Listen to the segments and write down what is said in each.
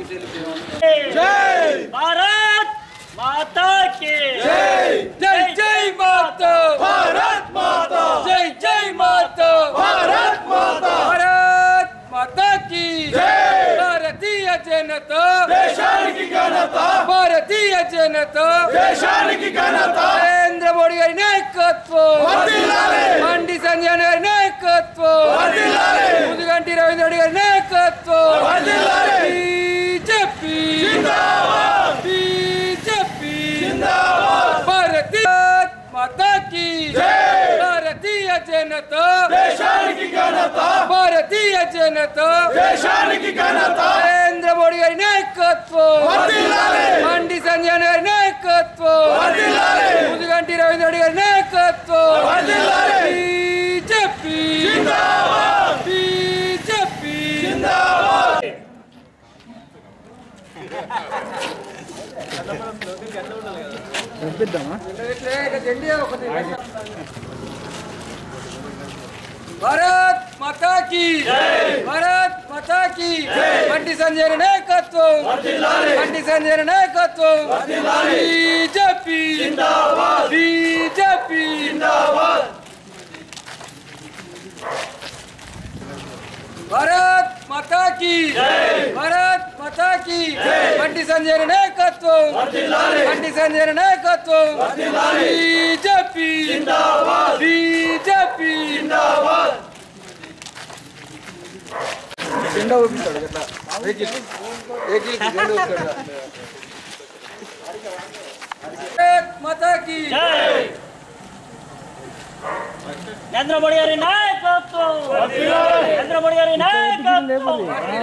भारत माता की జై జై మాత భారత్ మాత జై జై మాత భారత్ మాత భారత్ మాత కి జై భారతీయ జనతా దేశానికి ఘనత భారతీయ జనతా దేశానికి ఘనత నరేంద్ర మోడీ గారి నాయకత్వం బండి సంజయ్ గారి నాయకత్వం ముదుగంటి రవీంద్ర రెడ్డి గారి నాయకత్వం బీజేపీ బీజేపీ భారతీయ మాతా కి భారతీయ జనతా దేశానికి ఘనత భారతీయ జనతా దేశానికి ఘనత నరేంద్ర మోడీ గారి నాయకత్వం బండి సంజయ్ గారి నాయకత్వం ముదుగంటి రవీంద్ర రెడ్డి గారి నాయకత్వం బీజేపీ బీజేపీ భారత్ మాతా కి భారత్ మాతా కి బండి సంజయ్ నాయకత్వం బండి సంజయ్ నాయకత్వం బీజేపీ బీజేపీ భారత్ మాతా కి భారత్ మాతా కి బండి సంజయ్ నాయకత్వం బండి సంజయ్ నాయకత్వం బీజేపీ బీజేపీ భారత్ మాతా కి నరేంద్ర మోడీ గారి నాయకత్వం నరేంద్ర మోడీ గారి నాయకత్వం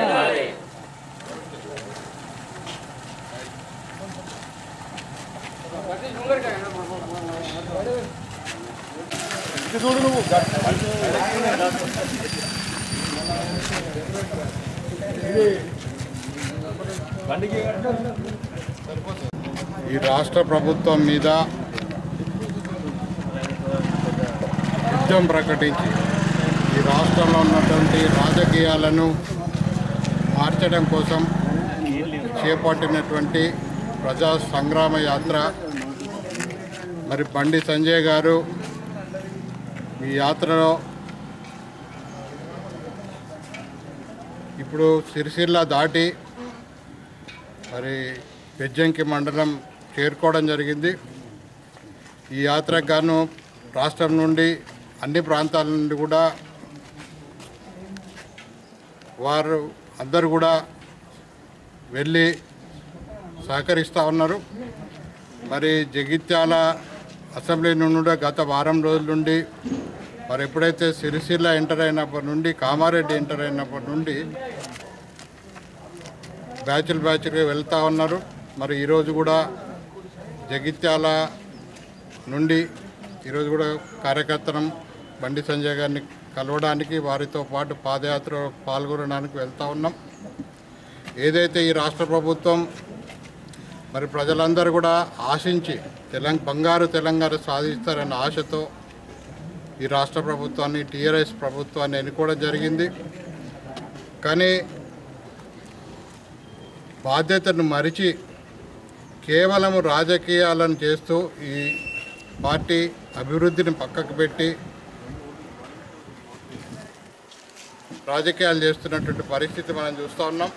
ఈ రాష్ట్ర ప్రభుత్వం మీద యుద్ధం ప్రకటించి ఈ రాష్ట్రంలో ఉన్నటువంటి రాజకీయాలను మార్చడం కోసం చేపట్టినటువంటి ప్రజా సంగ్రామ యాత్ర మరి బండి సంజయ్ గారు ఈ యాత్రలో ఇప్పుడు సిరిసిల్ల దాటి మరి పెజ్జంకి మండలం చేరుకోవడం జరిగింది ఈ యాత్రకు గాను రాష్ట్రం నుండి అన్ని ప్రాంతాల నుండి కూడా వారు అందరూ కూడా వెళ్ళి సహకరిస్తూ ఉన్నారు మరి జగిత్యాల అసెంబ్లీ నుండి కూడా గత వారం రోజుల నుండి మరి ఎప్పుడైతే సిరిసిల్ల ఎంటర్ అయినప్పటి నుండి కామారెడ్డి ఎంటర్ అయినప్పటి నుండి బ్యాచ్లు బ్యాచ్లుగా వెళ్తూ ఉన్నారు మరి ఈరోజు కూడా జగిత్యాల నుండి ఈరోజు కూడా కార్యకర్తనం బండి సంజయ్ గారిని కలవడానికి వారితో పాటు పాదయాత్ర పాల్గొనడానికి వెళ్తూ ఉన్నాం ఏదైతే ఈ రాష్ట్ర ప్రభుత్వం మరి ప్రజలందరూ కూడా ఆశించి తెలంగాణ బంగారు తెలంగాణ సాధిస్తారన్న ఆశతో ఈ రాష్ట్ర ప్రభుత్వాన్ని టీఆర్ఎస్ ప్రభుత్వాన్ని ఎన్నుకోవడం జరిగింది కానీ బాధ్యతను మరిచి కేవలం రాజకీయాలను చేస్తూ ఈ పార్టీ అభివృద్ధిని పక్కకు పెట్టి రాజకీయాలు చేస్తున్నటువంటి పరిస్థితి మనం చూస్తూ ఉన్నాం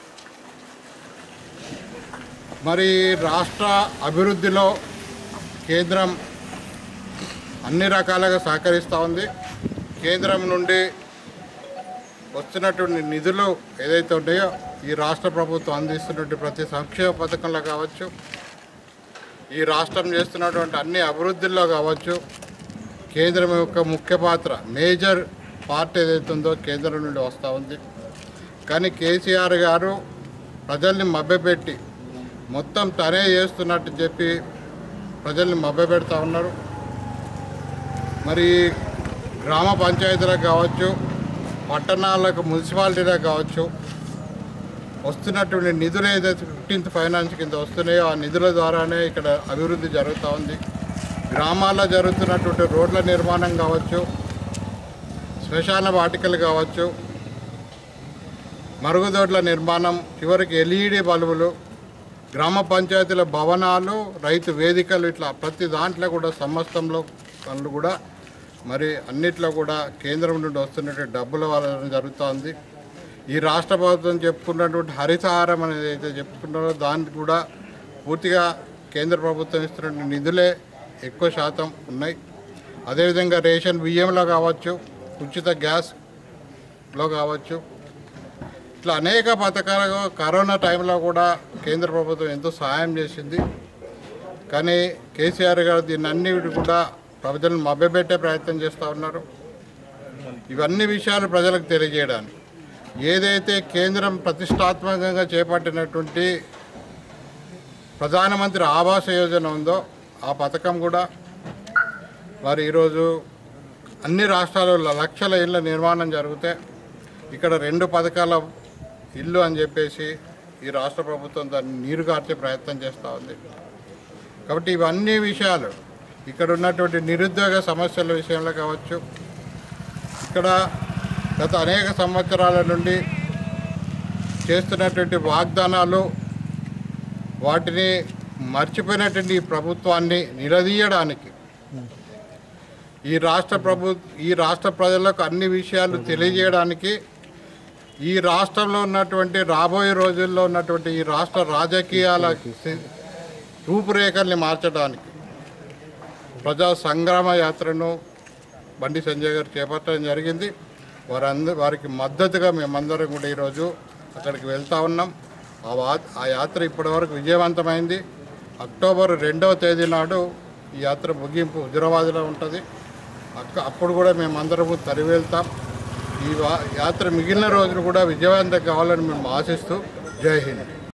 మరి రాష్ట్ర అభివృద్ధిలో కేంద్రం అన్ని రకాలుగా సహకరిస్తూ ఉంది కేంద్రం నుండి వస్తున్నటువంటి నిధులు ఏదైతే ఉన్నాయో ఈ రాష్ట్ర ప్రభుత్వం అందిస్తున్నటువంటి ప్రతి సంక్షేమ పథకంలో కావచ్చు ఈ రాష్ట్రం చేస్తున్నటువంటి అన్ని అభివృద్ధుల్లో కావచ్చు కేంద్రం యొక్క ముఖ్య పాత్ర మేజర్ పార్ట్ ఏదైతే ఉందో కేంద్రం నుండి వస్తూ ఉంది కానీ కేసీఆర్ గారు ప్రజల్ని మభ్యపెట్టి మొత్తం తనే చేస్తున్నట్టు చెప్పి ప్రజల్ని మభ్యపెడతా ఉన్నారు మరి గ్రామ పంచాయతీలకు కావచ్చు పట్టణాలకు మున్సిపాలిటీలకు కావచ్చు వస్తున్నటువంటి నిధులు ఏదైతే ఫిఫ్టీన్త్ ఫైనాన్స్ కింద వస్తున్నాయో ఆ నిధుల ద్వారానే ఇక్కడ అభివృద్ధి జరుగుతూ ఉంది గ్రామాల్లో జరుగుతున్నటువంటి రోడ్ల నిర్మాణం కావచ్చు శ్మశాన వాటికలు కావచ్చు మరుగుదొడ్ల నిర్మాణం చివరికి ఎల్ఈడి బల్బులు గ్రామ పంచాయతీల భవనాలు రైతు వేదికలు ఇట్లా ప్రతి దాంట్లో కూడా సమస్తంలో పనులు కూడా మరి అన్నిట్లో కూడా కేంద్రం నుండి వస్తున్నటువంటి డబ్బుల వలన జరుగుతోంది ఈ రాష్ట్ర ప్రభుత్వం చెప్పుకున్నటువంటి హరితహారం అనేది అయితే చెప్పుకున్నారో దానికి కూడా పూర్తిగా కేంద్ర ప్రభుత్వం ఇస్తున్న నిధులే ఎక్కువ శాతం ఉన్నాయి అదేవిధంగా రేషన్ బియ్యంలో కావచ్చు ఉచిత గ్యాస్లో కావచ్చు ఇట్లా అనేక పథకాలు కరోనా టైంలో కూడా కేంద్ర ప్రభుత్వం ఎంతో సహాయం చేసింది కానీ కేసీఆర్ గారు దీన్ని అన్నిటి కూడా ప్రజలను మభ్యపెట్టే ప్రయత్నం చేస్తూ ఉన్నారు ఇవన్నీ విషయాలు ప్రజలకు తెలియజేయడానికి ఏదైతే కేంద్రం ప్రతిష్టాత్మకంగా చేపట్టినటువంటి ప్రధానమంత్రి ఆవాస యోజన ఉందో ఆ పథకం కూడా మరి ఈరోజు అన్ని రాష్ట్రాలలో లక్షల ఇళ్ళ నిర్మాణం జరిగితే ఇక్కడ రెండు పథకాల ఇల్లు అని చెప్పేసి ఈ రాష్ట్ర ప్రభుత్వం దాన్ని నీరు కార్చే ప్రయత్నం చేస్తూ ఉంది కాబట్టి ఇవన్నీ విషయాలు ఇక్కడ ఉన్నటువంటి నిరుద్యోగ సమస్యల విషయంలో కావచ్చు ఇక్కడ గత అనేక సంవత్సరాల నుండి చేస్తున్నటువంటి వాగ్దానాలు వాటిని మర్చిపోయినటువంటి ఈ ప్రభుత్వాన్ని నిలదీయడానికి ఈ రాష్ట్ర ప్రభు ఈ రాష్ట్ర ప్రజలకు అన్ని విషయాలు తెలియజేయడానికి ఈ రాష్ట్రంలో ఉన్నటువంటి రాబోయే రోజుల్లో ఉన్నటువంటి ఈ రాష్ట్ర రాజకీయాల సి- రూపురేఖల్ని మార్చడానికి ప్రజా సంగ్రామ యాత్రను బండి సంజయ్ గారు చేపట్టడం జరిగింది వారందరూ వారికి మద్దతుగా మేమందరం కూడా ఈరోజు అక్కడికి వెళ్తా ఉన్నాం ఆ వా ఆ యాత్ర ఇప్పటివరకు విజయవంతమైంది అక్టోబర్ రెండవ తేదీ నాడు ఈ యాత్ర ముగింపు హుజరాబాద్లో ఉంటుంది అక్క అప్పుడు కూడా మేమందరము తరి వెళ్తాం ఈ వా- యాత్ర మిగిలిన రోజులు కూడా విజయవంతం కావాలని మేము ఆశిస్తూ జై హింద్